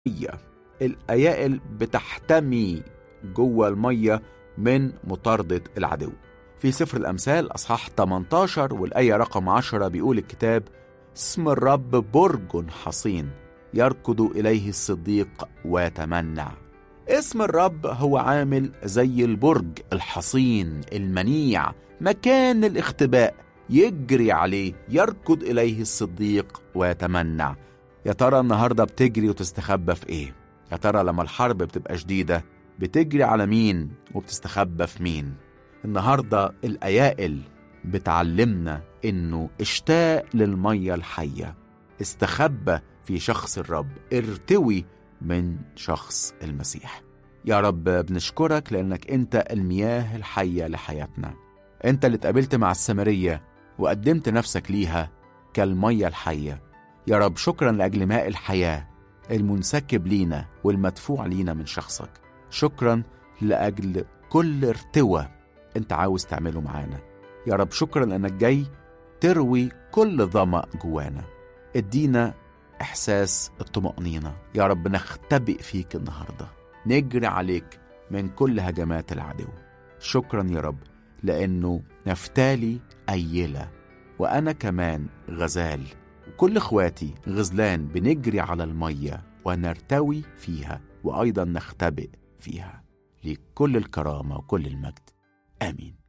المية الأيائل بتحتمي جوه المية من مطاردة العدو في سفر الأمثال أصحاح 18 والآية رقم 10 بيقول الكتاب اسم الرب برج حصين يركض إليه الصديق ويتمنع اسم الرب هو عامل زي البرج الحصين المنيع مكان الاختباء يجري عليه يركض إليه الصديق ويتمنع يا ترى النهاردة بتجري وتستخبى في إيه؟ يا ترى لما الحرب بتبقى شديدة بتجري على مين وبتستخبى في مين؟ النهاردة الأيائل بتعلمنا إنه اشتاق للمية الحية استخبى في شخص الرب ارتوي من شخص المسيح يا رب بنشكرك لأنك أنت المياه الحية لحياتنا أنت اللي اتقابلت مع السامرية وقدمت نفسك ليها كالمية الحية يا رب شكرا لأجل ماء الحياة المنسكب لينا والمدفوع لينا من شخصك شكرا لأجل كل ارتوى أنت عاوز تعمله معانا يا رب شكرا لأنك جاي تروي كل ظمأ جوانا ادينا إحساس الطمأنينة يا رب نختبئ فيك النهاردة نجري عليك من كل هجمات العدو شكرا يا رب لأنه نفتالي أيلة وأنا كمان غزال وكل إخواتي غزلان بنجري على المية ونرتوي فيها وأيضا نختبئ فيها لكل الكرامة وكل المجد آمين